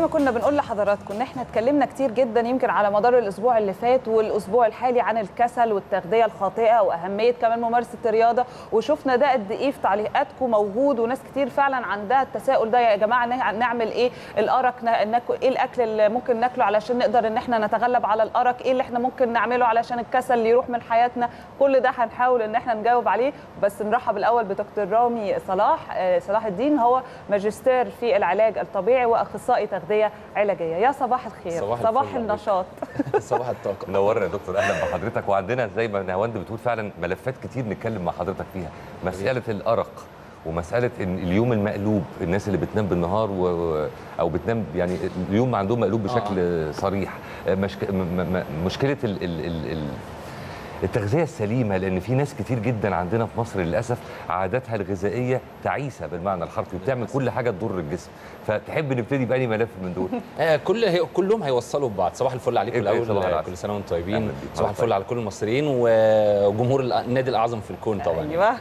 كنا بنقول لحضراتكم ان احنا اتكلمنا كتير جدا يمكن على مدار الاسبوع اللي فات والاسبوع الحالي عن الكسل والتغذيه الخاطئه واهميه كمان ممارسه الرياضه وشفنا ده قد ايه في تعليقاتكم موجود وناس كتير فعلا عندها التساؤل ده يا جماعه نعمل ايه الارق ناكل ايه الاكل اللي ممكن ناكله علشان نقدر ان احنا نتغلب على الارق ايه اللي احنا ممكن نعمله علشان الكسل اللي يروح من حياتنا كل ده هنحاول ان احنا نجاوب عليه بس نرحب الاول بدكتور رامي صلاح صلاح الدين هو ماجستير في العلاج الطبيعي واخصائي تغذيه علاجيه يا صباح الخير صباح, صباح النشاط صباح الطاقه منورنا يا دكتور اهلا بحضرتك وعندنا زي ما نهاوند بتقول فعلا ملفات كتير نتكلم مع حضرتك فيها مساله الارق ومساله ان اليوم المقلوب الناس اللي بتنام بالنهار و... او بتنام يعني اليوم عندهم مقلوب بشكل آه. صريح مشك... م... م... مشكله ال... ال... ال... ال... التغذيه السليمه لان في ناس كتير جدا عندنا في مصر للاسف عاداتها الغذائيه تعيسه بالمعنى الحرفي وبتعمل كل حاجه تضر الجسم فتحب نبتدي باي ملف من دول آه كل هي كلهم هيوصلوا ببعض صباح الفل عليكم الاول كل سنه وانتم طيبين صباح الفل على كل المصريين وجمهور النادي الاعظم في الكون طبعا ايوه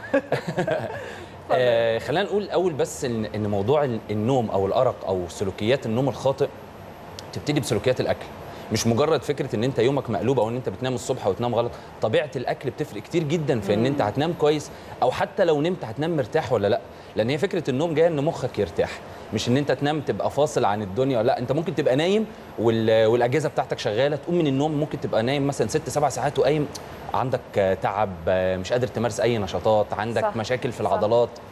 آه خلينا نقول الاول بس ان ان موضوع النوم او الارق او سلوكيات النوم الخاطئ تبتدي بسلوكيات الاكل مش مجرد فكره ان انت يومك مقلوب او ان انت بتنام الصبح وتنام غلط طبيعه الاكل بتفرق كتير جدا في ان انت هتنام كويس او حتى لو نمت هتنام مرتاح ولا لا لان هي فكره النوم جايه ان مخك يرتاح مش ان انت تنام تبقى فاصل عن الدنيا لا انت ممكن تبقى نايم والاجهزه بتاعتك شغاله تقوم من النوم ممكن تبقى نايم مثلا ست سبع ساعات وقايم عندك تعب مش قادر تمارس اي نشاطات عندك صح. مشاكل في العضلات صح.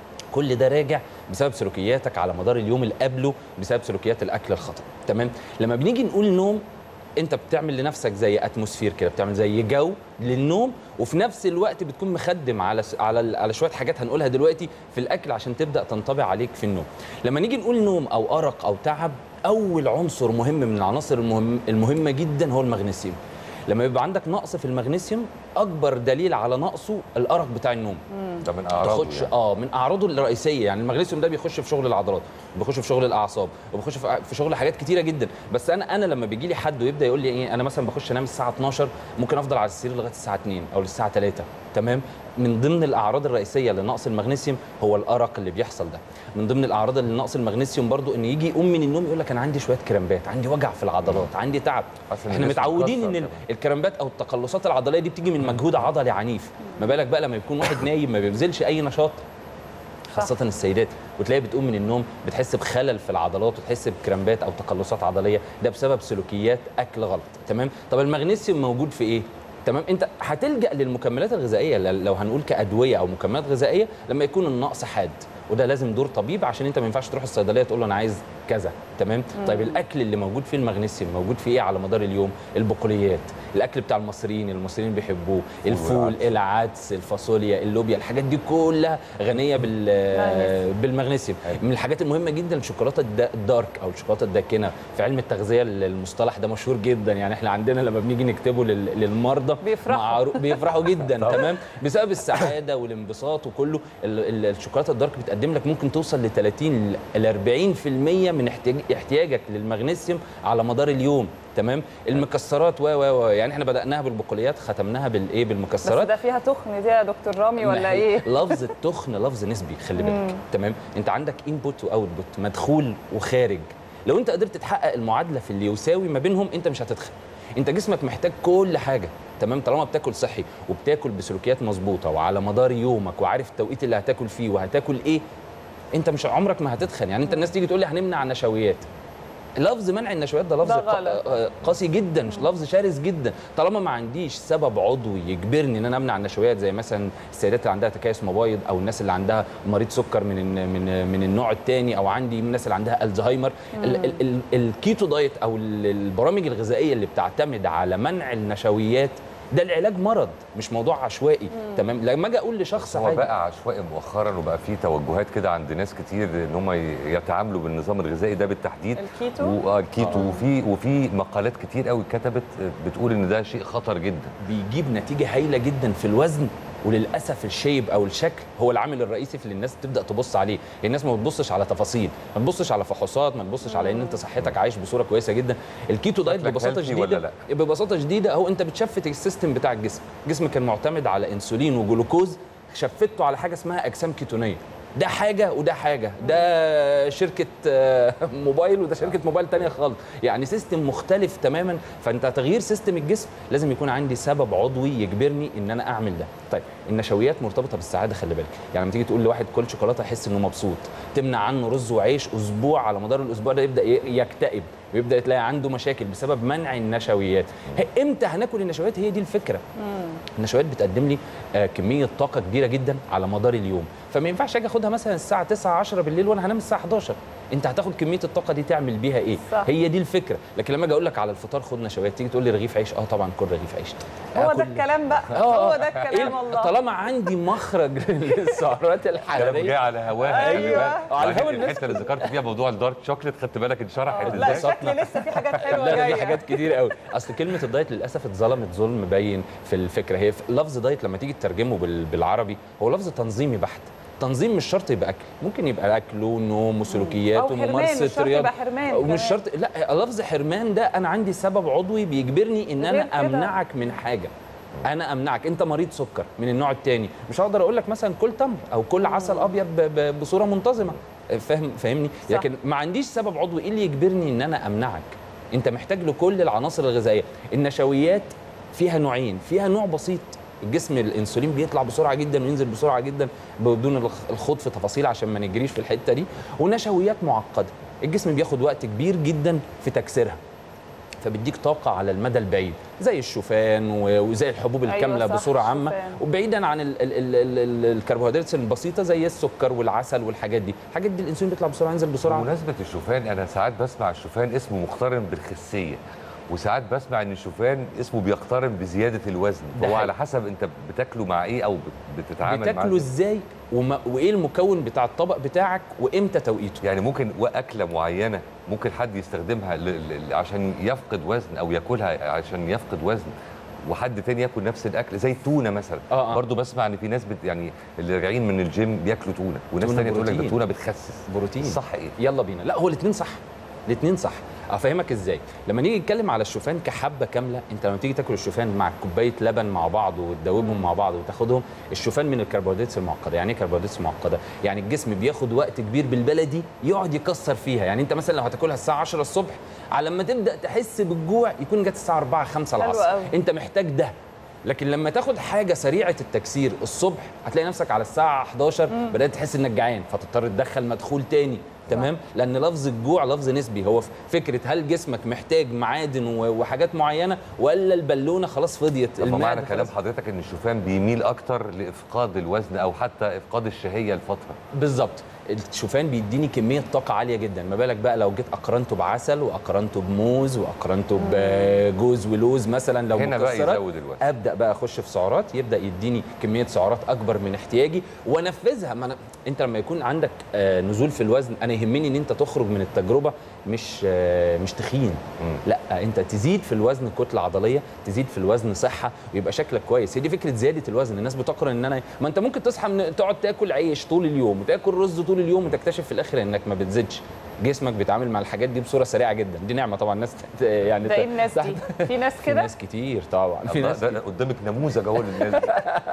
كل ده راجع بسبب سلوكياتك على مدار اليوم اللي قبله بسبب سلوكيات الاكل الخطا تمام لما بنيجي نقول نوم انت بتعمل لنفسك زي اتموسفير كده بتعمل زي جو للنوم وفي نفس الوقت بتكون مخدم على على على شويه حاجات هنقولها دلوقتي في الاكل عشان تبدا تنطبع عليك في النوم لما نيجي نقول نوم او ارق او تعب اول عنصر مهم من العناصر المهم المهمه جدا هو المغنيسيوم لما يبقى عندك نقص في المغنيسيوم اكبر دليل على نقصه الارق بتاع النوم ده من اعراضه تخش يعني. اه من اعراضه الرئيسيه يعني المغنيسيوم ده بيخش في شغل العضلات بيخش في شغل الاعصاب وبيخش في شغل حاجات كتيره جدا بس انا انا لما بيجي لي حد ويبدا يقول لي ايه انا مثلا بخش انام الساعه 12 ممكن افضل على السرير لغايه الساعه 2 او للساعه 3 تمام من ضمن الاعراض الرئيسيه لنقص المغنيسيوم هو الارق اللي بيحصل ده من ضمن الاعراض اللي نقص المغنيسيوم برضو ان يجي يقوم من النوم يقول لك انا عندي شويه كرامبات عندي وجع في العضلات عندي تعب احنا متعودين ان الكرامبات او التقلصات العضليه دي بتيجي من مجهود عضلي عنيف ما بالك بقى لما يكون واحد نايم ما بيبذلش اي نشاط خاصة السيدات وتلاقي بتقوم من النوم بتحس بخلل في العضلات وتحس بكرامبات او تقلصات عضليه ده بسبب سلوكيات اكل غلط تمام طب المغنيسيوم موجود في ايه تمام انت هتلجا للمكملات الغذائيه لو هنقول كادويه او مكملات غذائيه لما يكون النقص حاد وده لازم دور طبيب عشان انت ما ينفعش تروح الصيدليه تقول له انا عايز كذا تمام مم. طيب الاكل اللي موجود فيه المغنيسيوم موجود فيه ايه على مدار اليوم البقوليات الاكل بتاع المصريين المصريين بيحبوه الفول العدس الفاصوليا اللوبيا الحاجات دي كلها غنيه بال بالمغنيسيوم من الحاجات المهمه جدا الشوكولاته الدارك او الشوكولاته الداكنه في علم التغذيه المصطلح ده مشهور جدا يعني احنا عندنا لما بنيجي نكتبه للمرضى بيفرحوا معرو... بيفرحوا جدا تمام بسبب السعاده والانبساط وكله الشوكولاته الدارك بتقدم لك ممكن توصل ل 30 ل 40% من احتياج احتياجك للمغنيسيوم على مدار اليوم تمام المكسرات و و يعني احنا بداناها بالبقوليات ختمناها بالايه بالمكسرات بس ده فيها تخن دي يا دكتور رامي ولا ايه لفظ التخن لفظ نسبي خلي بالك تمام انت عندك انبوت واوتبوت مدخول وخارج لو انت قدرت تحقق المعادله في اللي يساوي ما بينهم انت مش هتتخن انت جسمك محتاج كل حاجه تمام طالما بتاكل صحي وبتاكل بسلوكيات مظبوطه وعلى مدار يومك وعارف التوقيت اللي هتاكل فيه وهتاكل ايه انت مش عمرك ما هتتخن يعني انت الناس تيجي تقول لي هنمنع النشويات لفظ منع النشويات ده لفظ ده قاسي جدا لفظ شرس جدا طالما ما عنديش سبب عضوي يجبرني ان انا امنع النشويات زي مثلا السيدات اللي عندها تكيس مبايض او الناس اللي عندها مريض سكر من من من النوع الثاني او عندي الناس اللي عندها الزهايمر الكيتو دايت او البرامج الغذائيه اللي بتعتمد على منع النشويات ده العلاج مرض مش موضوع عشوائي مم. تمام لما اجي اقول لشخص هو بقى عشوائي مؤخرا وبقى في توجهات كده عند ناس كتير ان هم يتعاملوا بالنظام الغذائي ده بالتحديد الكيتو الكيتو آه. وفي وفي مقالات كتير قوي اتكتبت بتقول ان ده شيء خطر جدا بيجيب نتيجه هايله جدا في الوزن وللاسف الشيب او الشكل هو العامل الرئيسي في اللي الناس تبدا تبص عليه الناس ما بتبصش على تفاصيل ما تبصش على فحوصات ما تبصش على ان انت صحتك عايش بصوره كويسه جدا الكيتو دايت ببساطه شديده لا؟ ببساطه شديده اهو انت بتشفت السيستم بتاع الجسم الجسم كان معتمد على انسولين وجلوكوز شفته على حاجه اسمها اجسام كيتونيه ده حاجه وده حاجه ده شركه آه، موبايل وده شركه موبايل تانية خالص يعني سيستم مختلف تماما فانت تغيير سيستم الجسم لازم يكون عندي سبب عضوي يجبرني ان انا اعمل ده طيب النشويات مرتبطه بالسعاده خلي بالك يعني لما تيجي تقول لواحد كل شوكولاته يحس انه مبسوط تمنع عنه رز وعيش اسبوع على مدار الاسبوع ده يبدا ي- يكتئب ويبدا تلاقي عنده مشاكل بسبب منع النشويات هي- امتى هناكل النشويات هي دي الفكره النشويات بتقدم لي آه، كميه طاقه كبيره جدا على مدار اليوم فما ينفعش اجي اخدها مثلا الساعه 9 10 بالليل وانا هنام الساعه 11 انت هتاخد كميه الطاقه دي تعمل بيها ايه صح. هي دي الفكره لكن لما اجي اقول لك على الفطار خد نشويات تيجي تقول لي رغيف عيش اه طبعا كل رغيف عيش هو آكل- ده الكلام بقى آه، هو آه. ده الكلام إيه؟ والله طالما عندي مخرج للسعرات كلام جاي الحراريه على هواها أيوة. على هوا الناس الحته اللي ذكرت فيها موضوع الدارك شوكليت خدت بالك اتشرحت لا ازاي شكل لسه في حاجات حلوه لا لا جايه دي حاجات كتير قوي اصل كلمه الدايت للاسف اتظلمت ظلم باين في الفكره هي في- لفظ دايت لما تيجي تترجمه بال- بالعربي هو لفظ تنظيمي بحت تنظيم مش شرط يبقى اكل ممكن يبقى اكل ونوم وسلوكيات أو حرمان، مش وممارسه شرط رياضه يبقى حرمان ومش كمان. شرط لا لفظ حرمان ده انا عندي سبب عضوي بيجبرني ان غير انا كده. امنعك من حاجه انا امنعك انت مريض سكر من النوع الثاني مش هقدر اقول لك مثلا كل تمر او كل عسل ابيض ب- ب- بصوره منتظمه فاهم فاهمني صح. لكن ما عنديش سبب عضوي ايه اللي يجبرني ان انا امنعك انت محتاج لكل العناصر الغذائيه النشويات فيها نوعين فيها نوع بسيط الجسم الانسولين بيطلع بسرعه جدا وينزل بسرعه جدا بدون الخ- الخوض في تفاصيل عشان ما نجريش في الحته دي ونشويات معقده الجسم بياخد وقت كبير جدا في تكسيرها فبيديك طاقة على المدى البعيد زي الشوفان و- وزي الحبوب أيوة الكاملة صح، بصورة عامة الشوفان. وبعيدا عن ال ال ال ال ال الكربوهيدرات البسيطة زي السكر والعسل والحاجات دي الحاجات دي الانسولين بيطلع بسرعة ينزل بسرعة بمناسبه الشوفان انا ساعات بسمع الشوفان اسمه مقترن بالخسيه وساعات بسمع ان الشوفان اسمه بيقترن بزياده الوزن ده هو حقيقي. على حسب انت بتاكله مع ايه او بت- بتتعامل معاه بتاكله ازاي وما وايه المكون بتاع الطبق بتاعك وامتى توقيته يعني ممكن واكله معينه ممكن حد يستخدمها ل... ل... عشان يفقد وزن او ياكلها عشان يفقد وزن وحد تاني ياكل نفس الاكل زي التونه مثلا آه، آه. برضو بسمع ان في ناس بت... يعني اللي راجعين من الجيم بياكلوا تونه وناس تونة تانية تقول لك ده بروتين. التونه بتخسس بروتين صح ايه يلا بينا لا هو الاثنين صح الاثنين صح افهمك ازاي لما نيجي نتكلم على الشوفان كحبه كامله انت لما تيجي تاكل الشوفان مع كوبايه لبن مع بعض وتدوبهم مع بعض وتاخدهم الشوفان من الكربوهيدرات المعقده يعني ايه كربوهيدرات معقده يعني الجسم بياخد وقت كبير بالبلدي يقعد يكسر فيها يعني انت مثلا لو هتاكلها الساعه 10 الصبح على لما تبدا تحس بالجوع يكون جت الساعه 4 5 حلو العصر قوي. انت محتاج ده لكن لما تاخد حاجه سريعه التكسير الصبح هتلاقي نفسك على الساعه 11 بدات تحس انك جعان فتضطر تدخل مدخول تاني تمام لان لفظ الجوع لفظ نسبي هو فكره هل جسمك محتاج معادن و- وحاجات معينه ولا البالونه خلاص فضيت طب ما معنى المعدة كلام خلاص- حضرتك ان الشوفان بيميل اكتر لافقاد الوزن او حتى افقاد الشهيه لفتره بالظبط الشوفان بيديني كميه طاقه عاليه جدا ما بالك بقى لو جيت اقرنته بعسل واقرنته بموز واقرنته بجوز ولوز مثلا لو هنا بقى مكسرات يزود الوزن ابدا بقى اخش في سعرات يبدا يديني كميه سعرات اكبر من احتياجي وانفذها ما أنا... انت لما يكون عندك آه، نزول في الوزن انا يهمني ان انت تخرج من التجربه مش آه، مش تخين مم. لا انت تزيد في الوزن كتله عضليه تزيد في الوزن صحه ويبقى شكلك كويس هي دي فكره زياده الوزن الناس بتقرن ان انا ما انت ممكن تصحى من تقعد تاكل عيش طول اليوم وتاكل رز طول اليوم وتكتشف في الاخر انك ما بتزيدش جسمك بيتعامل مع الحاجات دي بصوره سريعه جدا دي نعمه طبعا الناس ت- يعني ده ت- ايه الناس دي تحت- في ناس في كده ناس كتير طبعا في الله، ناس ده أنا قدامك نموذج اهو للناس دي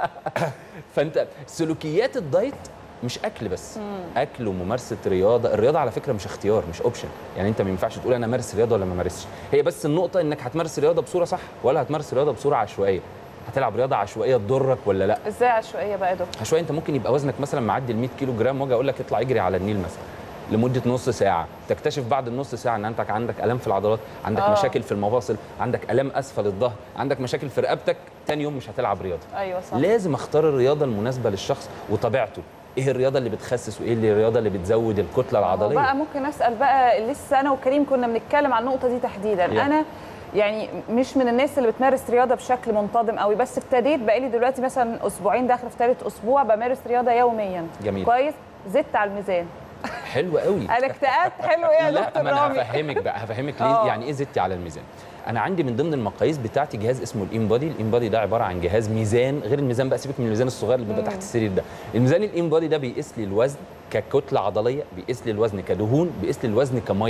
فانت سلوكيات الدايت مش اكل بس اكل وممارسه رياضه الرياضه على فكره مش اختيار مش اوبشن يعني انت ما ينفعش تقول انا امارس رياضه ولا ما امارسش هي بس النقطه انك هتمارس رياضه بصوره صح ولا هتمارس رياضه بصوره عشوائيه هتلعب رياضه عشوائيه تضرك ولا لا ازاي عشوائيه بقى يا دكتور عشوائي انت ممكن يبقى وزنك مثلا معدي ال 100 كيلو جرام واجي اقول لك اطلع اجري على النيل مثلا لمده نص ساعه تكتشف بعد النص ساعه ان انت عندك الام في العضلات عندك آه. آه. مشاكل في المفاصل عندك الام اسفل الظهر عندك مشاكل في رقبتك تاني يوم مش هتلعب رياضه ايوه صح لازم اختار الرياضه المناسبه للشخص وطبيعته ايه الرياضه اللي بتخسس وايه اللي الرياضه اللي بتزود الكتله هو العضليه بقى ممكن اسال بقى لسه انا وكريم كنا بنتكلم عن النقطه دي تحديدا يلا. انا يعني مش من الناس اللي بتمارس رياضه بشكل منتظم قوي بس ابتديت بقالي دلوقتي مثلا اسبوعين داخل في ثالث اسبوع بمارس رياضه يوميا جميل. كويس زدت على الميزان حلو قوي انا اكتئبت حلو ايه يا لا دكتور ما انا رامي هفهمك بقى هفهمك ليه آه. يعني ايه زدتي على الميزان انا عندي من ضمن المقاييس بتاعتي جهاز اسمه الام بودي الام بودي ده عباره عن جهاز ميزان غير الميزان بقى سيبك من الميزان الصغير اللي بيبقى تحت السرير ده الميزان الام بودي ده بيقيس لي الوزن ككتله عضليه بيقيس لي الوزن كدهون بيقيس لي الوزن كميه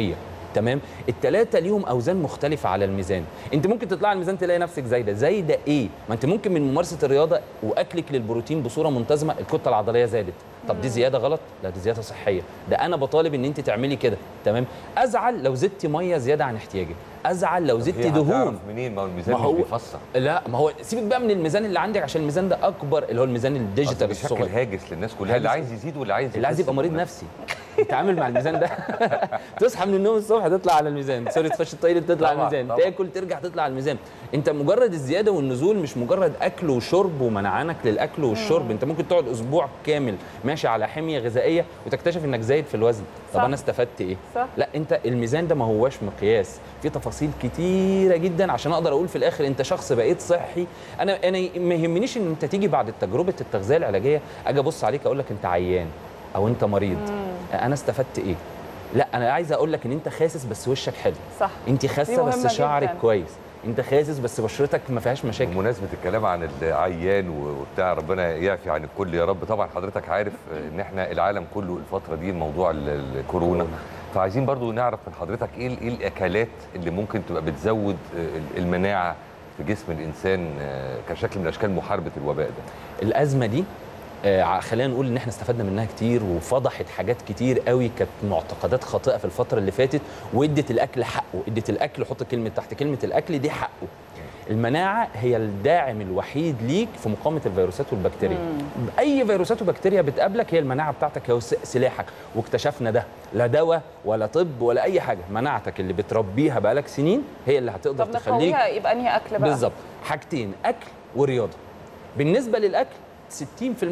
تمام الثلاثه ليهم اوزان مختلفه على الميزان انت ممكن تطلع على الميزان تلاقي نفسك زايده زايده ايه ما انت ممكن من ممارسه الرياضه واكلك للبروتين بصوره منتظمه الكتله العضليه زادت طب دي زياده غلط لا دي زياده صحيه ده انا بطالب ان انت تعملي كده تمام ازعل لو زدتي ميه زياده عن احتياجك ازعل لو زدتي هي دهون هتعرف منين ما هو الميزان ما مش هو- بيفسر لا ما هو سيبك بقى من الميزان اللي عندك عشان الميزان ده اكبر اللي هو الميزان الديجيتال بشكل الصغير هاجس للناس كلها اللي هاجس. عايز يزيد واللي عايز اللي عايز يخس يبقى مريض كلها. نفسي يتعامل مع الميزان ده تصحى من النوم الصبح تطلع على الميزان سوري تخش التويليت تطلع على طبعاً، الميزان طبعاً. تاكل ترجع تطلع على الميزان انت مجرد الزياده والنزول مش مجرد اكل وشرب ومنعانك للاكل والشرب انت ممكن تقعد اسبوع كامل ماشي على حميه غذائيه وتكتشف انك زايد في الوزن طب صح. انا استفدت ايه صح. لا انت الميزان ده ما هواش مقياس في تفاصيل كتيره جدا عشان اقدر اقول في الاخر انت شخص بقيت صحي انا انا ما يهمنيش ان انت تيجي بعد تجربه التغذيه العلاجيه اجي ابص عليك اقول لك انت عيان او انت مريض انا استفدت ايه لا انا عايز اقول لك ان انت خاسس بس وشك حلو صح انت دي خاسه بس مهمة شعرك جداً. كويس انت خاسس بس بشرتك ما فيهاش مشاكل بمناسبه الكلام عن العيان و- وبتاع ربنا يعفي عن الكل يا رب طبعا حضرتك عارف ان احنا العالم كله الفتره دي موضوع ال- الكورونا فعايزين برضو نعرف من حضرتك ايه ال- ايه الاكلات اللي ممكن تبقى بتزود ال- المناعه في جسم الانسان آه، كشكل من اشكال محاربه الوباء ده الازمه دي آه، خلينا نقول ان احنا استفدنا منها كتير وفضحت حاجات كتير قوي كانت معتقدات خاطئه في الفتره اللي فاتت وادت الاكل حقه ادت الاكل حط كلمه تحت كلمه الاكل دي حقه المناعه هي الداعم الوحيد ليك في مقاومه الفيروسات والبكتيريا اي فيروسات وبكتيريا بتقابلك هي المناعه بتاعتك هي س- سلاحك واكتشفنا ده لا دواء ولا طب ولا اي حاجه مناعتك اللي بتربيها بقالك سنين هي اللي هتقدر طب تخليك نقويها يبقى انهي اكل بقى بالظبط حاجتين اكل ورياضه بالنسبه للاكل 60% 50%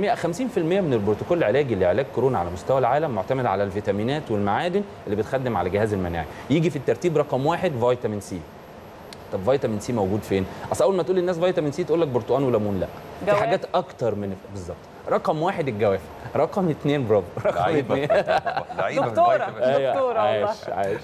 من البروتوكول العلاجي لعلاج كورونا على مستوى العالم معتمد على الفيتامينات والمعادن اللي بتخدم على الجهاز المناعي يجي في الترتيب رقم واحد فيتامين سي طب فيتامين سي موجود فين اصل اول ما تقول للناس فيتامين سي تقول لك برتقال وليمون لا في جوافة. حاجات اكتر من بالظبط رقم واحد الجوافه رقم اثنين برافو رقم لعيبه اثنين لعيبه دكتورة. بالفيتامين. أيوة. دكتورة والله. عايش عايش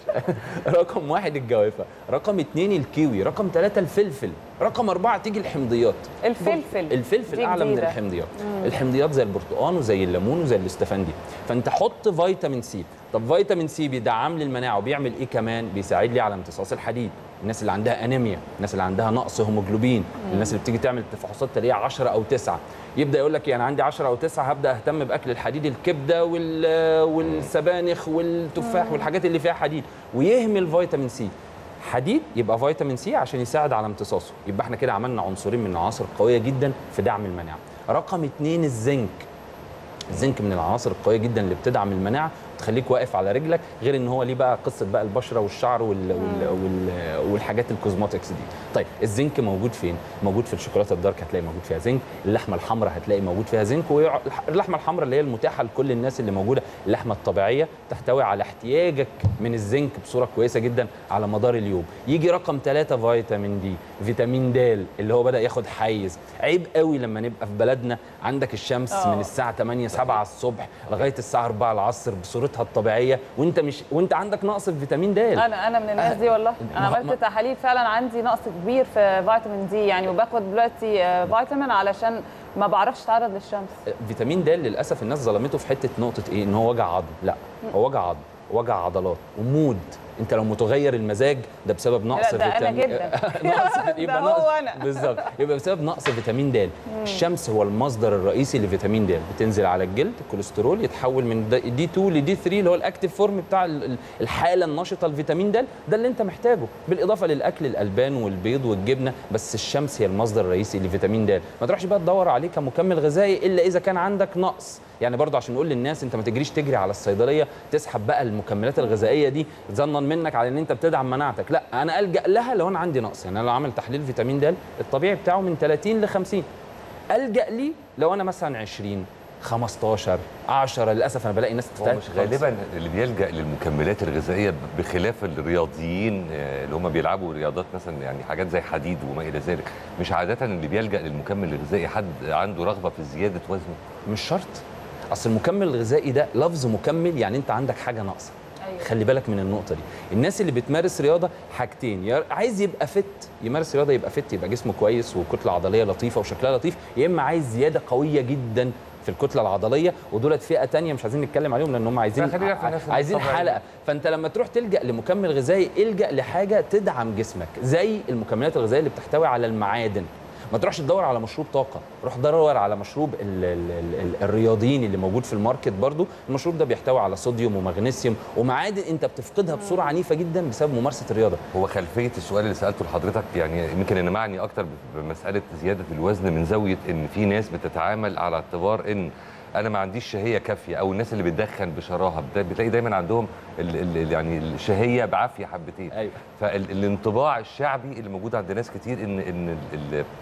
رقم واحد الجوافه رقم اثنين الكيوي رقم ثلاثة الفلفل رقم أربعة تيجي الحمضيات الفلفل الفلفل دي اعلى من جديدة. الحمضيات الحمضيات زي البرتقال وزي الليمون وزي الاستفندي فانت حط فيتامين سي طب فيتامين سي بيدعم لي المناعه وبيعمل ايه كمان بيساعد لي على امتصاص الحديد الناس اللي عندها انيميا الناس اللي عندها نقص هيموجلوبين الناس اللي بتيجي تعمل تفحصات تلاقيها 10 او 9 يبدا يقول لك يعني عندي 10 او 9 هبدا اهتم باكل الحديد الكبده وال- والسبانخ والتفاح والحاجات اللي فيها حديد ويهمل فيتامين سي حديد يبقى فيتامين سي عشان يساعد على امتصاصه يبقى احنا كده عملنا عنصرين من العناصر القويه جدا في دعم المناعه رقم اتنين الزنك الزنك من العناصر القويه جدا اللي بتدعم المناعه تخليك واقف على رجلك غير ان هو ليه بقى قصه بقى البشره والشعر وال وال وال والحاجات الكوزماتكس دي طيب الزنك موجود فين موجود في الشوكولاته الدارك هتلاقي موجود فيها زنك اللحمه الحمراء هتلاقي موجود فيها زنك واللحمه الحمراء اللي هي المتاحه لكل الناس اللي موجوده اللحمه الطبيعيه تحتوي على احتياجك من الزنك بصوره كويسه جدا على مدار اليوم يجي رقم ثلاثة فيتامين دي فيتامين د اللي هو بدا ياخد حيز عيب قوي لما نبقى في بلدنا عندك الشمس آه. من الساعه 8 7 الصبح لغايه الساعه 4 العصر بصورتها الطبيعيه وانت مش وانت عندك نقص في فيتامين د انا انا من الناس دي والله انا ما- ما- عملت تحاليل فعلا عندي نقص كبير في فيتامين دي يعني وباخد دلوقتي آه، فيتامين علشان ما بعرفش اتعرض للشمس فيتامين د للاسف الناس ظلمته في حته نقطه ايه ان هو وجع عظم لا هو وجع عظم وجع عضلات ومود انت لو متغير المزاج ده بسبب نقص لا، ده أنا فيتامين جداً. نقص ده يبقى هو نقص أنا. بالظبط يبقى بسبب نقص فيتامين د الشمس هو المصدر الرئيسي لفيتامين د بتنزل على الجلد الكوليسترول يتحول من دي 2 لدي 3 اللي هو الاكتيف فورم بتاع ال- ال- الحاله النشطه الفيتامين د ده اللي انت محتاجه بالاضافه للاكل الالبان والبيض والجبنه بس الشمس هي المصدر الرئيسي لفيتامين د ما تروحش بقى تدور عليه كمكمل غذائي الا اذا كان عندك نقص يعني برضه عشان نقول للناس انت ما تجريش تجري على الصيدليه تسحب بقى المكملات الغذائيه دي ظنا منك على ان انت بتدعم مناعتك لا انا الجا لها لو انا عندي نقص يعني انا لو عامل تحليل فيتامين د الطبيعي بتاعه من 30 ل 50 الجا لي لو انا مثلا 20 15 10 للاسف انا بلاقي ناس هو تتعب مش خالص. غالبا اللي بيلجا للمكملات الغذائيه بخلاف الرياضيين آه، اللي هم بيلعبوا رياضات مثلا يعني حاجات زي حديد وما الى ذلك مش عاده اللي بيلجا للمكمل الغذائي حد عنده رغبه في زياده وزنه مش شرط اصل المكمل الغذائي ده لفظ مكمل يعني انت عندك حاجه ناقصه أيوة. خلي بالك من النقطه دي الناس اللي بتمارس رياضه حاجتين يا عايز يبقى فت يمارس رياضه يبقى فت يبقى جسمه كويس وكتله عضليه لطيفه وشكلها لطيف يا اما عايز زياده قويه جدا في الكتله العضليه ودولت فئه تانية مش عايزين نتكلم عليهم لان هم عايزين لا، خلينا في الناس عايزين الطبيعية. حلقه فانت لما تروح تلجا لمكمل غذائي الجا لحاجه تدعم جسمك زي المكملات الغذائيه اللي بتحتوي على المعادن ما تروحش تدور على مشروب طاقه روح دور على مشروب ال ال ال ال الرياضيين اللي موجود في الماركت برضو المشروب ده بيحتوي على صوديوم ومغنيسيوم ومعادن انت بتفقدها بسرعه عنيفه جدا بسبب ممارسه الرياضه هو خلفيه السؤال اللي سالته لحضرتك يعني يمكن انا معني اكتر بمساله زياده الوزن من زاويه ان في ناس بتتعامل على اعتبار ان انا ما عنديش شهيه كافيه او الناس اللي بتدخن بشراهه بت- بتلاقي دايما عندهم ال ال يعني الشهيه بعافيه حبتين ايوه فالانطباع الشعبي اللي موجود عند ناس كتير ان ان ال ال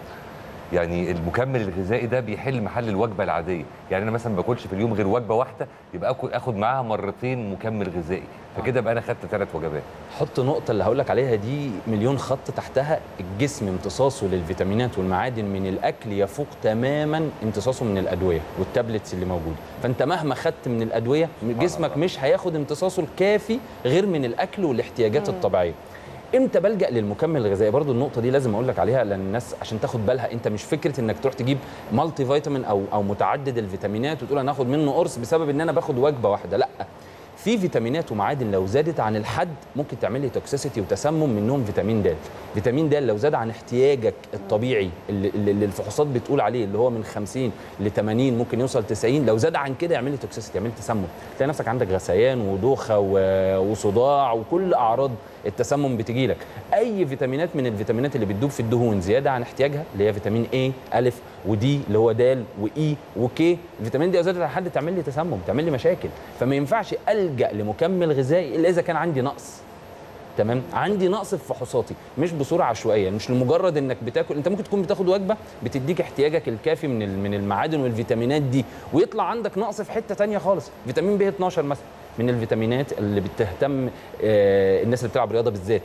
يعني المكمل الغذائي ده بيحل محل الوجبه العاديه يعني انا مثلا ما باكلش في اليوم غير وجبه واحده يبقى آكل- اخد معاها مرتين مكمل غذائي فكده بقى انا خدت ثلاث وجبات حط نقطة اللي هقول لك عليها دي مليون خط تحتها الجسم امتصاصه للفيتامينات والمعادن من الأكل يفوق تماما امتصاصه من الأدوية والتابلتس اللي موجودة فأنت مهما خدت من الأدوية جسمك الله. مش هياخد امتصاصه الكافي غير من الأكل والاحتياجات الطبيعية امتى بلجا للمكمل الغذائي برضو النقطه دي لازم اقول لك عليها لان الناس عشان تاخد بالها انت مش فكره انك تروح تجيب مالتي فيتامين او او متعدد الفيتامينات وتقول انا هاخد منه قرص بسبب ان انا باخد وجبه واحده لا في فيتامينات ومعادن لو زادت عن الحد ممكن تعمل لي توكسيسيتي وتسمم منهم فيتامين د فيتامين د لو زاد عن احتياجك الطبيعي اللي, اللي الفحوصات بتقول عليه اللي هو من 50 ل 80 ممكن يوصل 90 لو زاد عن كده يعمل لي توكسيسيتي يعمل لي تسمم تلاقي نفسك عندك غثيان ودوخه و- وصداع وكل اعراض التسمم بتجي لك اي فيتامينات من الفيتامينات اللي بتدوب في الدهون زياده عن احتياجها اللي هي فيتامين A الف ودي اللي هو د واي وكي الفيتامين دي لو زادت عن حد تعمل لي تسمم تعمل لي مشاكل فما ينفعش الجا لمكمل غذائي الا اذا كان عندي نقص تمام عندي نقص في فحوصاتي مش بصوره عشوائيه مش لمجرد انك بتاكل انت ممكن تكون بتاخد وجبه بتديك احتياجك الكافي من ال- من المعادن والفيتامينات دي ويطلع عندك نقص في حته تانية خالص فيتامين ب 12 مثلا من الفيتامينات اللي بتهتم آه، الناس اللي بتلعب رياضه بالذات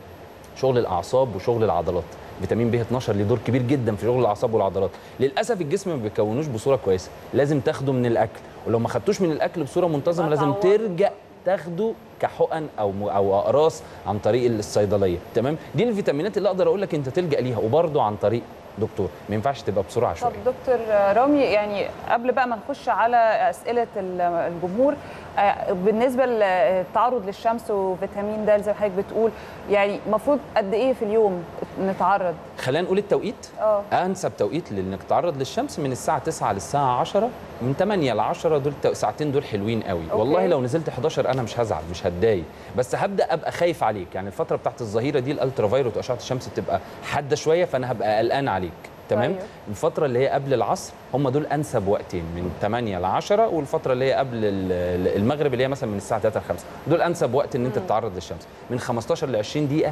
شغل الاعصاب وشغل العضلات فيتامين ب 12 ليه دور كبير جدا في شغل الاعصاب والعضلات للاسف الجسم ما بيكونوش بصوره كويسه لازم تاخده من الاكل ولو ما خدتوش من الاكل بصوره منتظمه يبقى لازم تعوضه. ترجع تاخده كحقن او م- او اقراص عن طريق الصيدليه تمام دي الفيتامينات اللي اقدر اقول لك انت تلجا ليها وبرده عن طريق دكتور ما ينفعش تبقى بسرعه طب عشوائيه دكتور رامي يعني قبل بقى ما نخش على اسئله ال- الجمهور آه، بالنسبه للتعرض للشمس وفيتامين د زي ما حضرتك بتقول يعني المفروض قد ايه في اليوم نتعرض خلينا نقول التوقيت اه انسب توقيت لانك تتعرض للشمس من الساعه 9 للساعه 10 من 8 ل 10 دول التو- ساعتين دول حلوين قوي أوكي. والله لو نزلت 11 انا مش هزعل مش هتضايق بس هبدا ابقى خايف عليك يعني الفتره بتاعت الظهيره دي الالترا فايروت واشعه الشمس بتبقى حاده شويه فانا هبقى قلقان عليك تمام طيب. الفتره اللي هي قبل العصر هم دول انسب وقتين من 8 ل 10 والفتره اللي هي قبل ال- المغرب اللي هي مثلا من الساعه 3 ل 5 دول انسب وقت ان انت تتعرض للشمس من 15 ل 20 دقيقه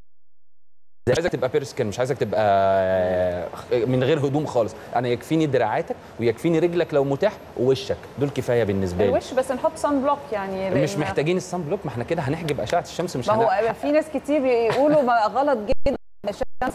مش عايزك تبقى بيرسكن مش عايزك تبقى من غير هدوم خالص انا يكفيني دراعاتك ويكفيني رجلك لو متاح ووشك دول كفايه بالنسبه لي الوش بس نحط صن بلوك يعني لأن مش محتاجين الصن بلوك ما احنا كده هنحجب اشعه الشمس مش ما هو هن... في ناس كتير بيقولوا ما غلط جدا الشمس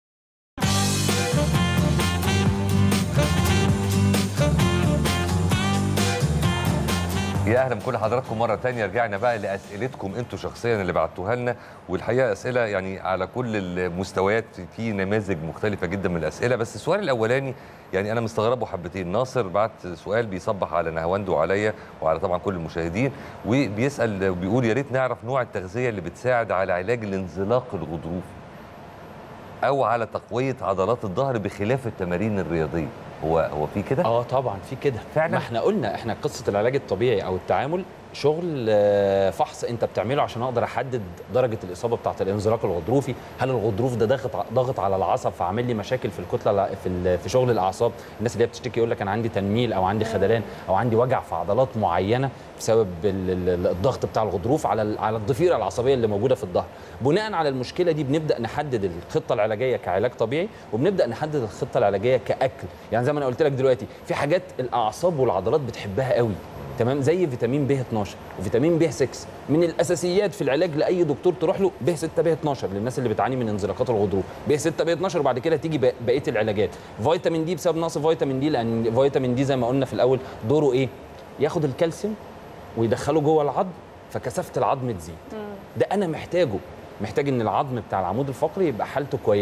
يا اهلا بكل حضراتكم مره تانية رجعنا بقى لاسئلتكم انتوا شخصيا اللي بعتوها لنا والحقيقه اسئله يعني على كل المستويات في نماذج مختلفه جدا من الاسئله بس السؤال الاولاني يعني انا مستغربه حبتين ناصر بعت سؤال بيصبح على نهاوند وعليا وعلى طبعا كل المشاهدين وبيسال وبيقول يا ريت نعرف نوع التغذيه اللي بتساعد على علاج الانزلاق الغضروفي او على تقويه عضلات الظهر بخلاف التمارين الرياضيه هو هو في كده اه طبعا في كده فعلا؟ ما احنا قلنا احنا قصه العلاج الطبيعي او التعامل شغل آه، فحص انت بتعمله عشان اقدر احدد درجه الاصابه بتاعه الانزلاق الغضروفي هل الغضروف ده ضاغط ضاغط على العصب فعامل لي مشاكل في الكتله الع- في ال- في شغل الاعصاب الناس اللي هي بتشتكي يقول لك انا عندي تنميل او عندي خدلان او عندي وجع في عضلات معينه بسبب ال- ال- الضغط بتاع الغضروف على ال- على الضفيره العصبيه اللي موجوده في الظهر بناء على المشكله دي بنبدا نحدد الخطه العلاجيه كعلاج طبيعي وبنبدا نحدد الخطه العلاجيه كاكل يعني زي ما انا قلت لك دلوقتي في حاجات الاعصاب والعضلات بتحبها قوي تمام زي فيتامين ب 12 وفيتامين ب 6 من الاساسيات في العلاج لاي دكتور تروح له ب 6 ب 12 للناس اللي بتعاني من انزلاقات الغضروف ب 6 ب 12 وبعد كده تيجي بق- بقيه العلاجات فيتامين دي بسبب نقص فيتامين دي لان فيتامين دي زي ما قلنا في الاول دوره ايه ياخد الكالسيوم ويدخله جوه العظم فكثافه العظم تزيد ده انا محتاجه محتاج ان العظم بتاع العمود الفقري يبقى حالته كويسه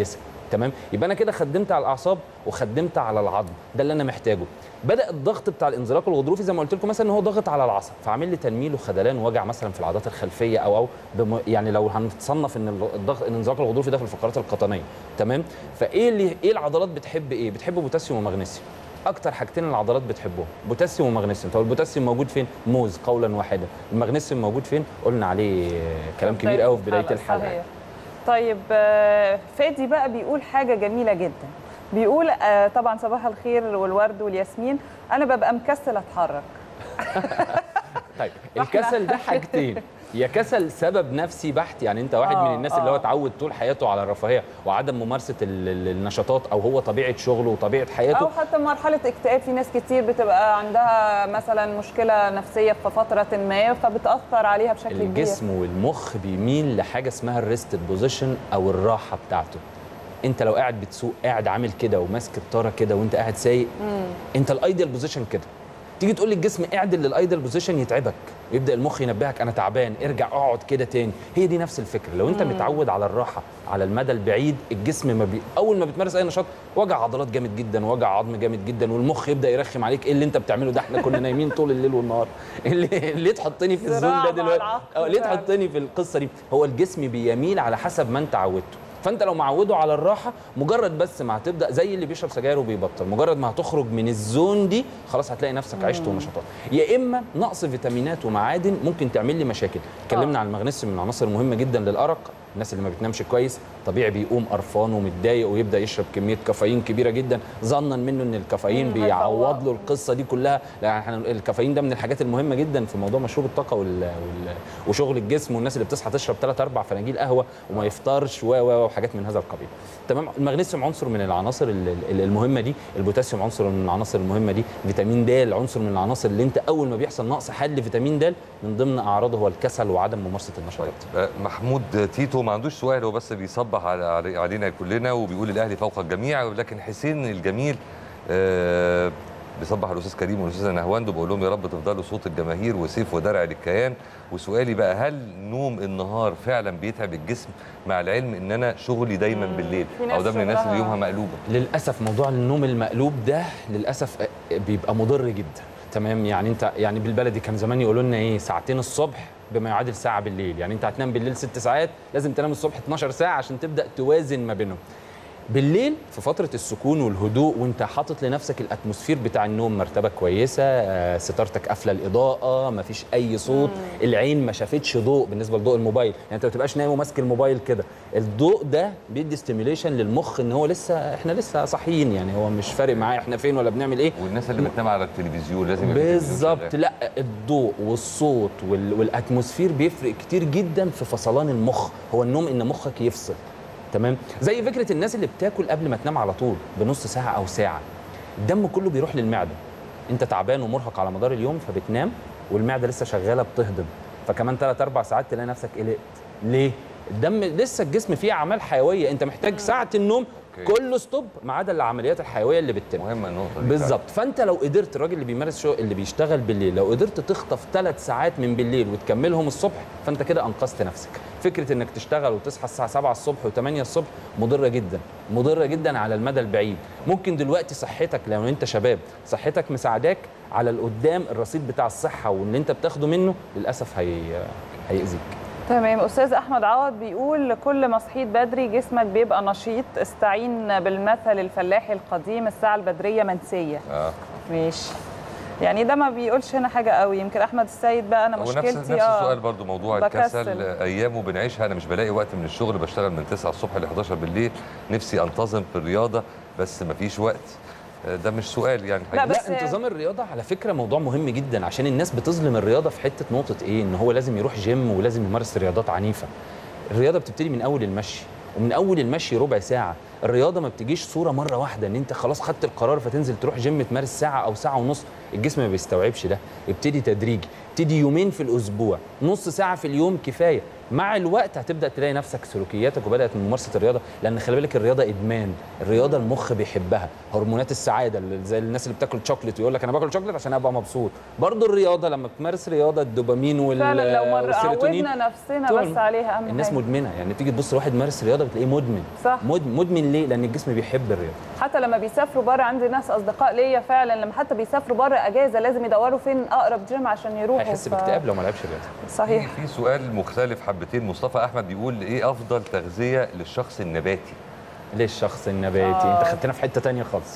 تمام يبقى انا كده خدمت على الاعصاب وخدمت على العظم ده اللي انا محتاجه بدا الضغط بتاع الانزلاق الغضروفي زي ما قلت لكم مثلا ان هو ضغط على العصب فعامل لي تنميل وخدلان ووجع مثلا في العضلات الخلفيه او او بم يعني لو هنتصنف ان الضغط الانزلاق الغضروفي ده في الفقرات القطنيه تمام فايه اللي ايه العضلات بتحب ايه بتحب بوتاسيوم ومغنيسيوم اكتر حاجتين العضلات بتحبهم بوتاسيوم ومغنيسيوم طب البوتاسيوم موجود فين موز قولا واحدا المغنيسيوم موجود فين قلنا عليه كلام كبير قوي في بدايه الحلقه صحيح. طيب آه، فادي بقى بيقول حاجه جميله جدا بيقول آه، طبعا صباح الخير والورد والياسمين انا ببقى مكسل اتحرك طيب الكسل ده حاجتين يا كسل سبب نفسي بحت يعني انت واحد آه، من الناس اللي هو آه. اتعود طول حياته على الرفاهيه وعدم ممارسه ال- ال- النشاطات او هو طبيعه شغله وطبيعه حياته او حتى مرحله اكتئاب في ناس كتير بتبقى عندها مثلا مشكله نفسيه في فتره ما فبتاثر عليها بشكل كبير الجسم والمخ بيميل لحاجه اسمها الريستد بوزيشن او الراحه بتاعته انت لو قاعد بتسوق قاعد عامل كده وماسك الطاره كده وانت قاعد سايق انت الايديال بوزيشن كده تيجي تقول للجسم اعدل للايديال بوزيشن يتعبك يبدا المخ ينبهك انا تعبان ارجع اقعد كده تاني هي دي نفس الفكره لو انت متعود على الراحه على المدى البعيد الجسم ما بي... اول ما بتمارس اي نشاط وجع عضلات جامد جدا وجع عظم جامد جدا والمخ يبدا يرخم عليك ايه اللي انت بتعمله ده احنا كنا نايمين طول الليل والنهار ليه ليه تحطني في الزون صراع ده مع دلوقتي العقل أو ليه فعلا. تحطني في القصه دي هو الجسم بيميل على حسب ما انت عودته فانت لو معوده على الراحه مجرد بس ما هتبدا زي اللي بيشرب سجاير وبيبطل مجرد ما هتخرج من الزون دي خلاص هتلاقي نفسك عشت ونشاطات يا اما نقص فيتامينات ومعادن ممكن تعمل لي مشاكل اتكلمنا عن المغنيسيوم من العناصر المهمه جدا للارق الناس اللي ما بتنامش كويس طبيعي بيقوم قرفان ومتضايق ويبدا يشرب كميه كافيين كبيره جدا ظنا منه ان الكافيين مم، بيعوض هيفوقه. له القصه دي كلها لا احنا الكافيين ده من الحاجات المهمه جدا في موضوع مشروب الطاقه وال... وال... وشغل الجسم والناس اللي بتصحى تشرب ثلاث اربع فناجيل قهوه وما يفطرش و و وحاجات من هذا القبيل تمام المغنيسيوم عنصر من العناصر ال- ال- المهمه دي البوتاسيوم عنصر من العناصر المهمه دي فيتامين د عنصر من العناصر اللي انت اول ما بيحصل نقص حل فيتامين د من ضمن اعراضه هو الكسل وعدم ممارسه النشاطات آه، محمود تيتو ما عندوش سؤال هو بس بيصبح على علي- علينا كلنا وبيقول الاهلي فوق الجميع لكن حسين الجميل آه، بيصبح على الاستاذ كريم والاستاذه نهواند وبقول لهم يا رب تفضلوا صوت الجماهير وسيف ودرع للكيان وسؤالي بقى هل نوم النهار فعلا بيتعب الجسم مع العلم ان انا شغلي دايما بالليل في ناس او ده من الناس اللي شغلها- يومها مقلوبه للاسف موضوع النوم المقلوب ده للاسف بيبقى مضر جدا تمام يعني انت يعني بالبلدي كان زمان يقولوا لنا ايه ساعتين الصبح بما يعادل ساعه بالليل يعني انت هتنام بالليل ست ساعات لازم تنام الصبح 12 ساعه عشان تبدا توازن ما بينهم بالليل في فترة السكون والهدوء وانت حاطط لنفسك الاتموسفير بتاع النوم مرتبة كويسة آه، ستارتك قافلة الإضاءة مفيش أي صوت العين ما شافتش ضوء بالنسبة لضوء الموبايل يعني انت ما تبقاش نايم وماسك الموبايل كده الضوء ده بيدي ستيميوليشن للمخ ان هو لسه احنا لسه صاحيين يعني هو مش فارق معايا احنا فين ولا بنعمل ايه والناس اللي بتنام على التلفزيون لازم يبقى التلفزيون بالظبط شغال. لا الضوء والصوت وال... والاتموسفير بيفرق كتير جدا في فصلان المخ هو النوم ان مخك يفصل تمام زي فكره الناس اللي بتاكل قبل ما تنام على طول بنص ساعه او ساعه الدم كله بيروح للمعده انت تعبان ومرهق على مدار اليوم فبتنام والمعده لسه شغاله بتهضم فكمان 3 4 ساعات تلاقي نفسك قلقت ليه الدم لسه الجسم فيه اعمال حيويه انت محتاج ساعه النوم أوكي. كله ستوب ما عدا العمليات الحيويه اللي بتتم مهمه النقطه دي بالظبط فانت لو قدرت الراجل اللي بيمارس شغل اللي بيشتغل بالليل لو قدرت تخطف ثلاث ساعات من بالليل وتكملهم الصبح فانت كده انقذت نفسك فكره انك تشتغل وتصحى الساعه 7 الصبح و8 الصبح مضره جدا مضره جدا على المدى البعيد ممكن دلوقتي صحتك لو انت شباب صحتك مساعداك على القدام الرصيد بتاع الصحه واللي انت بتاخده منه للاسف هي هيأذيك تمام استاذ احمد عوض بيقول كل ما صحيت بدري جسمك بيبقى نشيط استعين بالمثل الفلاحي القديم الساعه البدريه منسيه آه. ماشي يعني ده ما بيقولش هنا حاجه قوي يمكن احمد السيد بقى انا هو نفس مشكلتي نفس آه، السؤال برضو موضوع بكسل. الكسل آه، ايامه بنعيشها انا مش بلاقي وقت من الشغل بشتغل من 9 الصبح ل 11 بالليل نفسي انتظم في الرياضه بس مفيش وقت آه، ده مش سؤال يعني لا، حقيقي. بس- لا انتظام الرياضه على فكره موضوع مهم جدا عشان الناس بتظلم الرياضه في حته نقطه ايه ان هو لازم يروح جيم ولازم يمارس رياضات عنيفه الرياضه بتبتدي من اول المشي ومن اول المشي ربع ساعه الرياضه ما بتجيش صوره مره واحده ان انت خلاص خدت القرار فتنزل تروح جيم تمارس ساعه او ساعه ونص الجسم ما بيستوعبش ده ابتدي تدريجي ابتدي يومين في الاسبوع نص ساعه في اليوم كفايه مع الوقت هتبدا تلاقي نفسك سلوكياتك وبدات من ممارسه الرياضه لان خلي بالك الرياضه ادمان الرياضه المخ بيحبها هرمونات السعاده اللي زي الناس اللي بتاكل شوكليت ويقول لك انا باكل شوكليت عشان ابقى مبسوط برضو الرياضه لما بتمارس رياضه الدوبامين وال فعلا لو مر والسيروتونين عودنا نفسنا طول بس عليها اهم الناس حاجة. مدمنه يعني تيجي تبص لواحد مارس رياضه بتلاقيه مدمن صح. مد- مدمن ليه لان الجسم بيحب الرياضه حتى لما بيسافروا بره عندي ناس اصدقاء ليا فعلا لما حتى بيسافروا بره اجازه لازم يدوروا فين اقرب جيم عشان يروحوا هيحس ف- باكتئاب لو ما لعبش رياضه صحيح في سؤال مختلف حبتين مصطفى احمد بيقول ايه افضل تغذيه للشخص النباتي ليه الشخص النباتي آه. انت خدتنا في حته تانية خالص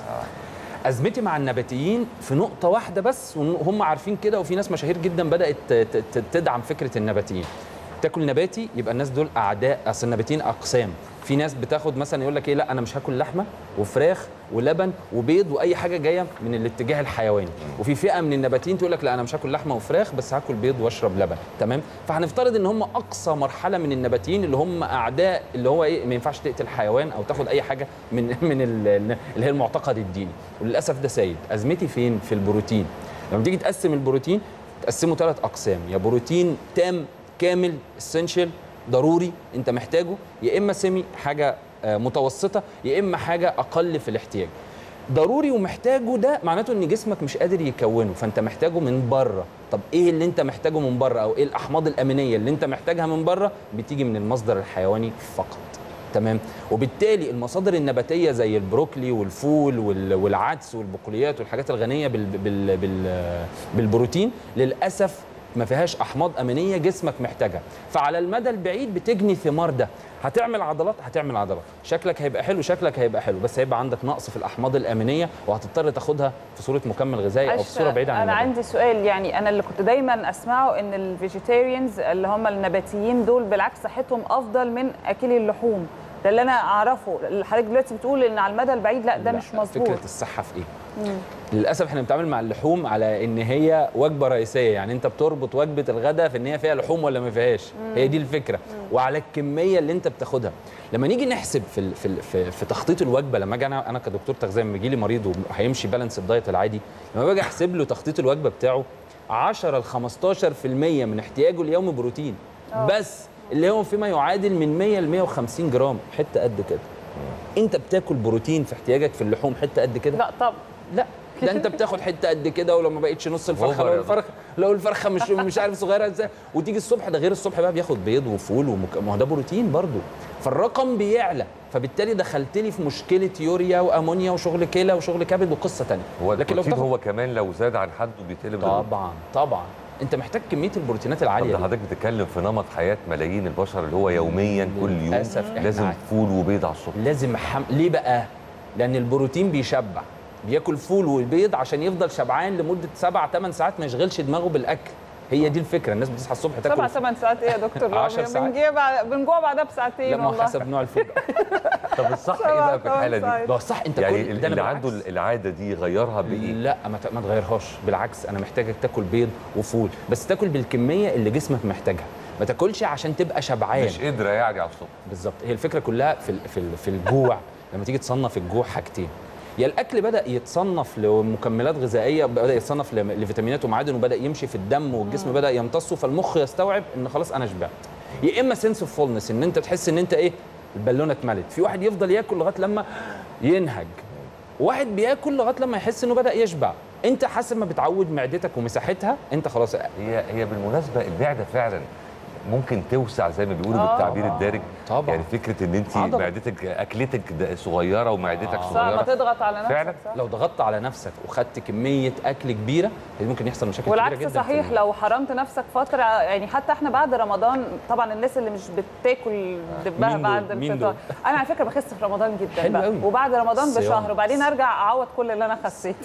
ازمتي مع النباتيين في نقطه واحده بس وهم عارفين كده وفي ناس مشاهير جدا بدات ت- ت- تدعم فكره النباتيين تاكل نباتي يبقى الناس دول اعداء اصل النباتيين اقسام في ناس بتاخد مثلا يقول لك ايه لا انا مش هاكل لحمه وفراخ ولبن وبيض واي حاجه جايه من الاتجاه الحيواني وفي فئه من النباتيين تقول لك لا انا مش هاكل لحمه وفراخ بس هاكل بيض واشرب لبن تمام فهنفترض ان هم اقصى مرحله من النباتيين اللي هم اعداء اللي هو ايه ما ينفعش تقتل حيوان او تاخد اي حاجه من من ال- اللي هي المعتقد الديني وللاسف ده سيد ازمتي فين في البروتين لما تيجي تقسم البروتين تقسمه ثلاث اقسام يا بروتين تام كامل اسينشال ضروري انت محتاجه يا اما سيمي حاجه آه، متوسطه يا اما حاجه اقل في الاحتياج ضروري ومحتاجه ده معناته ان جسمك مش قادر يكونه فانت محتاجه من بره طب ايه اللي انت محتاجه من بره او ايه الاحماض الامينيه اللي انت محتاجها من بره بتيجي من المصدر الحيواني فقط تمام وبالتالي المصادر النباتيه زي البروكلي والفول وال- والعدس والبقوليات والحاجات الغنيه بال بال بال بالبروتين للاسف ما فيهاش احماض امينيه جسمك محتاجها فعلى المدى البعيد بتجني ثمار ده هتعمل عضلات هتعمل عضلات شكلك هيبقى حلو شكلك هيبقى حلو بس هيبقى عندك نقص في الاحماض الامينيه وهتضطر تاخدها في صوره مكمل غذائي او في صوره بعيده عن انا النبات. عندي سؤال يعني انا اللي كنت دايما اسمعه ان الفيجيتيريانز اللي هم النباتيين دول بالعكس صحتهم افضل من اكلي اللحوم ده اللي انا اعرفه اللي حضرتك دلوقتي بتقول ان على المدى البعيد لا ده لا، مش مظبوط فكره الصحه في ايه للاسف احنا بنتعامل مع اللحوم على ان هي وجبه رئيسيه يعني انت بتربط وجبه الغداء في ان هي فيها لحوم ولا ما فيهاش هي دي الفكره وعلى الكميه اللي انت بتاخدها لما نيجي نحسب في ال- في ال- في, في تخطيط الوجبه لما اجي انا انا كدكتور تغذيه لما يجي لي مريض وهيمشي بالانس الدايت العادي لما باجي احسب له تخطيط الوجبه بتاعه 10 ل 15% من احتياجه اليومي بروتين بس اللي هو فيما يعادل من 100 ل 150 جرام حته قد كده انت بتاكل بروتين في احتياجك في اللحوم حته قد كده لا طب لا ده انت بتاخد حته قد كده ولو ما بقتش نص الفرخه أوفر لو يا الفرخه لو الفرخه مش مش عارف صغيره ازاي وتيجي الصبح ده غير الصبح بقى بياخد بيض وفول ومك... ما هو ده بروتين برضو فالرقم بيعلى فبالتالي دخلت لي في مشكله يوريا وامونيا وشغل كلى وشغل كبد وقصه ثانيه هو لكن لو البروتين بتاخد هو كمان لو زاد عن حده بيتقلب لدهون. طبعا طبعا انت محتاج كميه البروتينات طب العاليه ده دي. حضرتك بتتكلم في نمط حياه ملايين البشر اللي هو يوميا كل يوم للأسف إحنا لازم عاي- فول وبيض على الصبح لازم حم... ليه بقى؟ لأن البروتين بيشبع بياكل فول وبيض عشان يفضل شبعان لمدة سبع ثمان ساعات ما يشغلش دماغه بالأكل هي دي الفكرة الناس بتصحى الصبح سبع تاكل ثمان ساعات ايه يا دكتور 10 رامي؟ ساعات. بنجيب بعد- بنجوع بعدها بساعتين لما والله حسب نوع الفول بقى. طب الصح ايه سبع بقى في الحاله ثمان دي؟ ما هو صح انت يعني كل ده اللي أنا عنده بالعكس. العاده دي غيرها بايه؟ لا ما, ت... ما تغيرهاش بالعكس انا محتاجك تاكل بيض وفول بس تاكل بالكميه اللي جسمك محتاجها ما تاكلش عشان تبقى شبعان مش قادره يعني على الصبح بالظبط هي الفكره كلها في ال- في ال- في الجوع لما تيجي تصنف الجوع حاجتين يا الاكل بدا يتصنف لمكملات غذائيه بدا يتصنف ل- لفيتامينات ومعادن وبدا يمشي في الدم والجسم بدا يمتصه فالمخ يستوعب ان خلاص انا شبعت يا اما سنس اوف فولنس ان انت تحس ان انت ايه البالونه اتملت في واحد يفضل ياكل لغايه لما ينهج واحد بياكل لغايه لما يحس انه بدا يشبع انت حسب ما بتعود معدتك ومساحتها انت خلاص هي هي بالمناسبه المعده فعلا ممكن توسع زي ما بيقولوا آه. بالتعبير الدارج طبعا. يعني فكره ان انت عضلة. معدتك اكلتك ده صغيره ومعدتك آه. صح ما صغيره تضغط على نفسك فعلا؟ صح؟ لو ضغطت على نفسك وخدت كميه اكل كبيره ممكن يحصل مشاكل كبيره والعكس جدا في صحيح ال- لو حرمت نفسك فتره يعني حتى احنا بعد رمضان طبعا الناس اللي مش بتاكل دبها مين دول؟ بعد مين الفطار دول؟ انا على فكره بخس في رمضان جدا حلو بقى قوي. وبعد رمضان الصيام. بشهر وبعدين ارجع اعوض كل اللي انا خسيته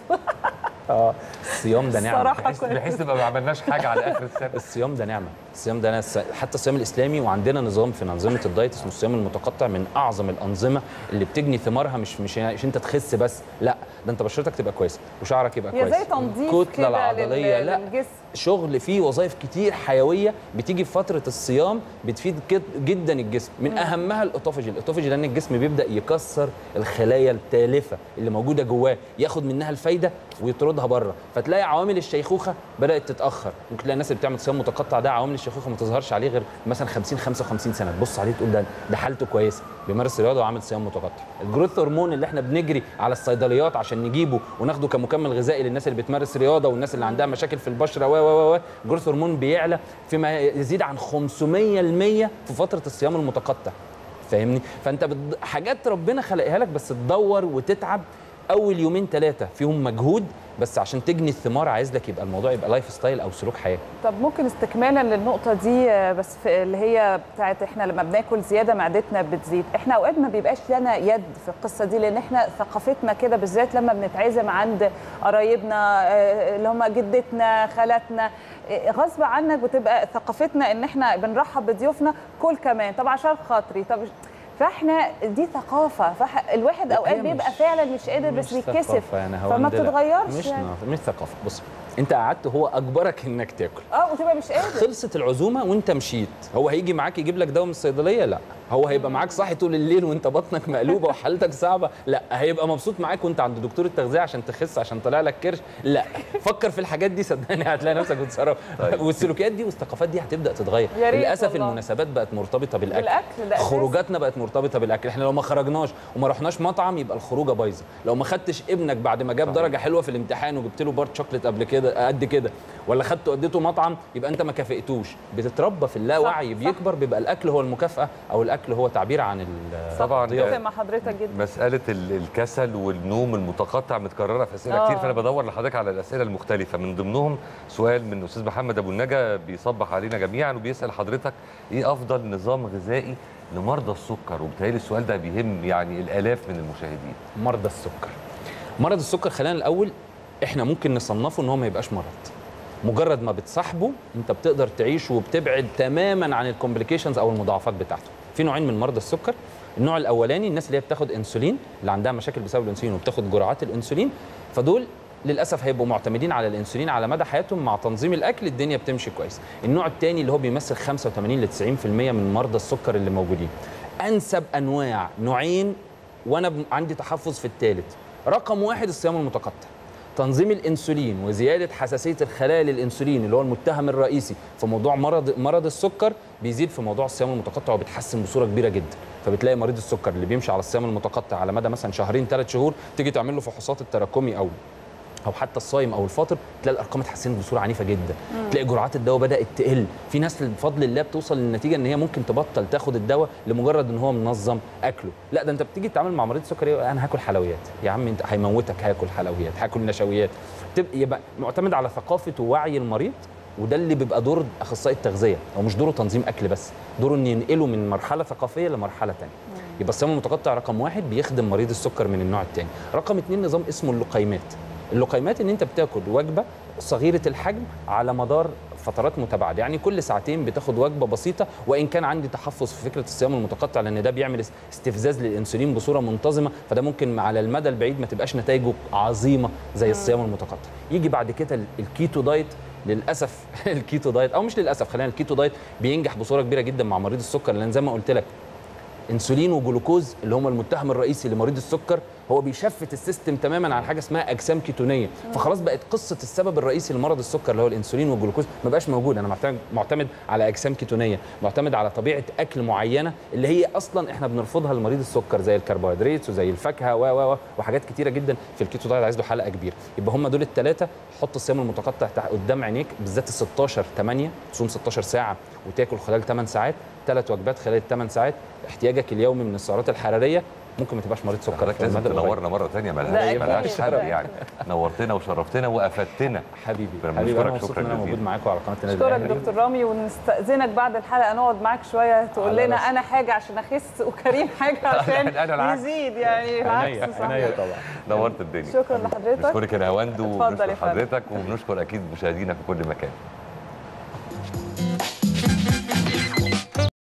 اه الصيام ده نعمه الصراحة بحيث بحيث نبقى ما عملناش حاجه على اخر السنه الصيام ده نعمه الصيام ده ناس حتى الصيام الاسلامي وعندنا نظام في انظمه الدايت اسمه الصيام المتقطع من اعظم الانظمه اللي بتجني ثمارها مش مش مش انت تخس بس لا ده انت بشرتك تبقى كويسه وشعرك يبقى هي كويس زي تنظيف الكتله كده العضليه لل- لا للجسم شغل فيه وظائف كتير حيويه بتيجي في فتره الصيام بتفيد كد- جدا الجسم من اهمها الاوتوفاجي الاوتوفاجي لان الجسم بيبدا يكسر الخلايا التالفه اللي موجوده جواه ياخد منها الفايده ويطردها بره فتلاقي عوامل الشيخوخه بدات تتاخر ممكن تلاقي الناس اللي بتعمل صيام متقطع ده عوامل الشيخوخه ما تظهرش عليه غير مثلا 50 55 سنه تبص عليه تقول ده ده حالته كويسه بيمارس رياضه وعامل صيام متقطع الجروث هرمون اللي احنا بنجري على الصيدليات عشان نجيبه وناخده كمكمل غذائي للناس اللي بتمارس رياضه والناس اللي عندها مشاكل في البشره و و و الجروث هرمون بيعلى فيما يزيد عن 500% في فتره الصيام المتقطع فاهمني فانت بد... حاجات ربنا خلقها لك بس تدور وتتعب اول يومين ثلاثه فيهم مجهود بس عشان تجني الثمار عايز لك يبقى الموضوع يبقى لايف ستايل او سلوك حياه طب ممكن استكمالا للنقطة دي آه، بس في اللي هي بتاعت احنا لما بناكل زيادة معدتنا بتزيد، احنا اوقات ما بيبقاش لنا يد في القصة دي لان احنا ثقافتنا كده بالذات لما بنتعزم عند قرايبنا آه، اللي هم جدتنا خالاتنا آه، غصب عنك بتبقى ثقافتنا ان احنا بنرحب بضيوفنا كل كمان طب عشان خاطري طب فاحنا دي ثقافة فالواحد لا، اوقات هي بيبقى مش- فعلا مش قادر بس مش بيتكسف ثقافة يعني هو فما عندنا- بتتغيرش مش يعني مش ثقافه بص انت قعدت هو اجبرك انك تاكل اه وتبقى مش قادر خلصت العزومه وانت مشيت هو هيجي معاك يجيب لك دواء من الصيدليه لا هو هيبقى معاك صاحي طول الليل وانت بطنك مقلوبه وحالتك صعبه لا هيبقى مبسوط معاك وانت عند دكتور التغذيه عشان تخس عشان طلع لك كرش لا فكر في الحاجات دي صدقني هتلاقي نفسك بتتصرف طيب. والسلوكيات دي والثقافات دي هتبدا تتغير يا ريت للاسف والله. المناسبات بقت مرتبطه بالاكل بالاكل ده أساس. خروجاتنا بقت مرتبطه بالاكل احنا لو ما خرجناش وما رحناش مطعم يبقى الخروجه بايظه لو ما خدتش ابنك بعد ما جاب صحيح. درجه حلوه في الامتحان وجبت له بار شوكليت قبل كده قد كده ولا خدته وديته مطعم يبقى انت ما كافئتوش بتتربى في اللاوعي صح. بيكبر بيبقى الاكل هو المكافاه او الاكل هو تعبير عن ال- طبعاً. اتفق مع حضرتك جدا مساله ال- الكسل والنوم المتقطع متكرره في اسئله آه. كتير فانا بدور لحضرتك على الاسئله المختلفه من ضمنهم سؤال من استاذ محمد ابو النجا بيصبح علينا جميعا وبيسال حضرتك ايه افضل نظام غذائي لمرضى السكر وبالتالي السؤال ده بيهم يعني الالاف من المشاهدين مرضى السكر مرض السكر خلينا الاول احنا ممكن نصنفه ان هو ما يبقاش مرض مجرد ما بتصاحبه انت بتقدر تعيش وبتبعد تماما عن الكومبليكيشنز او المضاعفات بتاعته في نوعين من مرضى السكر النوع الاولاني الناس اللي هي بتاخد انسولين اللي عندها مشاكل بسبب الانسولين وبتاخد جرعات الانسولين فدول للاسف هيبقوا معتمدين على الانسولين على مدى حياتهم مع تنظيم الاكل الدنيا بتمشي كويس النوع الثاني اللي هو بيمثل 85 ل 90% من مرضى السكر اللي موجودين انسب انواع نوعين وانا ب- عندي تحفظ في الثالث رقم واحد الصيام المتقطع تنظيم الانسولين وزياده حساسيه الخلايا للانسولين اللي هو المتهم الرئيسي في موضوع مرض مرض السكر بيزيد في موضوع الصيام المتقطع وبيتحسن بصوره كبيره جدا فبتلاقي مريض السكر اللي بيمشي على الصيام المتقطع على مدى مثلا شهرين ثلاث شهور تيجي تعمل له فحوصات التراكمي او او حتى الصايم او الفاطر تلاقي الارقام اتحسنت بصوره عنيفه جدا تلاقي جرعات الدواء بدات تقل في ناس بفضل الله بتوصل للنتيجه ان هي ممكن تبطل تاخد الدواء لمجرد ان هو منظم اكله لا ده انت بتيجي تتعامل مع مريض سكر إيه؟ انا هاكل حلويات يا عم انت هيموتك هاكل حلويات هاكل نشويات تبقى يبقى معتمد على ثقافه ووعي المريض وده اللي بيبقى دور اخصائي التغذيه هو مش دوره تنظيم اكل بس دوره ان ينقله من مرحله ثقافيه لمرحله ثانيه يبقى الصيام المتقطع رقم واحد بيخدم مريض السكر من النوع الثاني رقم اثنين نظام اسمه اللقيمات اللقيمات ان انت بتاكل وجبه صغيره الحجم على مدار فترات متباعده يعني كل ساعتين بتاخد وجبه بسيطه وان كان عندي تحفظ في فكره الصيام المتقطع لان ده بيعمل اس- استفزاز للانسولين بصوره منتظمه فده ممكن على المدى البعيد ما تبقاش نتائجه عظيمه زي الصيام المتقطع يجي بعد كده ال- الكيتو دايت للاسف الكيتو دايت او مش للاسف خلينا الكيتو دايت بينجح بصوره كبيره جدا مع مريض السكر لان زي ما قلت لك انسولين وجلوكوز اللي هم المتهم الرئيسي لمريض السكر هو بيشفت السيستم تماما عن حاجه اسمها اجسام كيتونيه فخلاص بقت قصه السبب الرئيسي لمرض السكر اللي هو الانسولين والجلوكوز ما بقاش موجود انا معتمد معتمد على اجسام كيتونيه معتمد على طبيعه اكل معينه اللي هي اصلا احنا بنرفضها لمريض السكر زي الكربوهيدرات وزي الفاكهه و و و وحاجات كتيره جدا في الكيتو دايت عايز له حلقه كبيره يبقى هم دول الثلاثه حط الصيام المتقطع تحت قدام عينيك بالذات ال 16 8 تصوم 16 ساعه وتاكل خلال 8 ساعات ثلاث وجبات خلال 8 ساعات احتياجك اليومي من السعرات الحراريه ممكن ما تبقاش مريض سكر حضرتك في لازم المدى القريب. تنورنا مره ثانيه ده ملهاش أكيد، ملهاش ده حل أكيد. يعني نورتنا وشرفتنا وافدتنا حبيبي ربنا حبيبي يشكرك انا مبسوط شكراً ان انا جزيلاً. موجود معاكم على قناه النادي اشكرك الأهلي. دكتور رامي ونستاذنك بعد الحلقه نقعد معاك شويه تقول على لنا راسي. انا حاجه عشان اخس وكريم حاجه عشان أنا العكس. يزيد يعني عينيا العكس صح عينيا طبعا نورت الدنيا شكرا لحضرتك نشكرك يا نهاوند اتفضل يا وبنشكر فندم. حضرتك وبنشكر اكيد مشاهدينا في كل مكان